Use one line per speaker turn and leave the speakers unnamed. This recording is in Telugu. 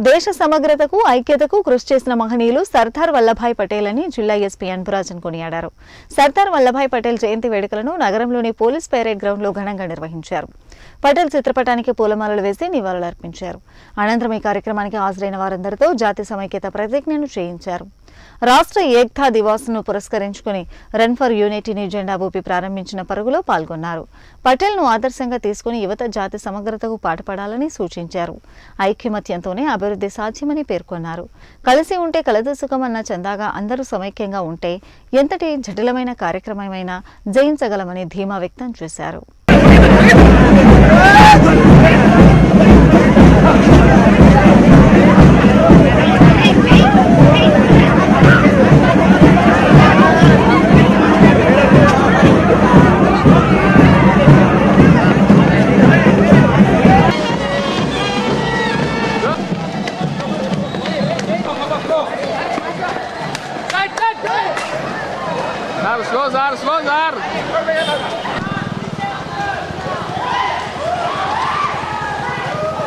దేశ సమగ్రతకు ఐక్యతకు కృషి చేసిన మహనీయులు సర్దార్ వల్లభాయ్ పటేల్ అని జిల్లా ఎస్పీ అన్బురాజన్ కొనియాడారు సర్దార్ వల్లభాయ్ పటేల్ జయంతి వేడుకలను నగరంలోని పోలీస్ పైరేడ్ గ్రౌండ్ లో ఘనంగా నిర్వహించారు పటేల్ చిత్రపటానికి పూలమాలలు వేసి నివాళులర్పించారు అనంతరం ఈ కార్యక్రమానికి హాజరైన వారందరితో జాతి సమైక్యత ప్రతిజ్ఞను చేయించారు రాష్ట్ర ఏక్తా దివాస్ ను పురస్కరించుకుని రన్ ఫర్ యూనిటీని జెండా ఊపి ప్రారంభించిన పరుగులో పాల్గొన్నారు పటేల్ ను ఆదర్శంగా తీసుకుని యువత జాతి సమగ్రతకు పాటుపడాలని సూచించారు ఐక్యమత్యంతోనే అభివృద్ధి సాధ్యమని పేర్కొన్నారు కలిసి ఉంటే కలదు సుఖమన్న చందాగా అందరూ సమైక్యంగా ఉంటే ఎంతటి జటిలమైన కార్యక్రమమైనా జయించగలమని ధీమా వ్యక్తం చేశారు
Zar, slow, Zar, slow, Zar.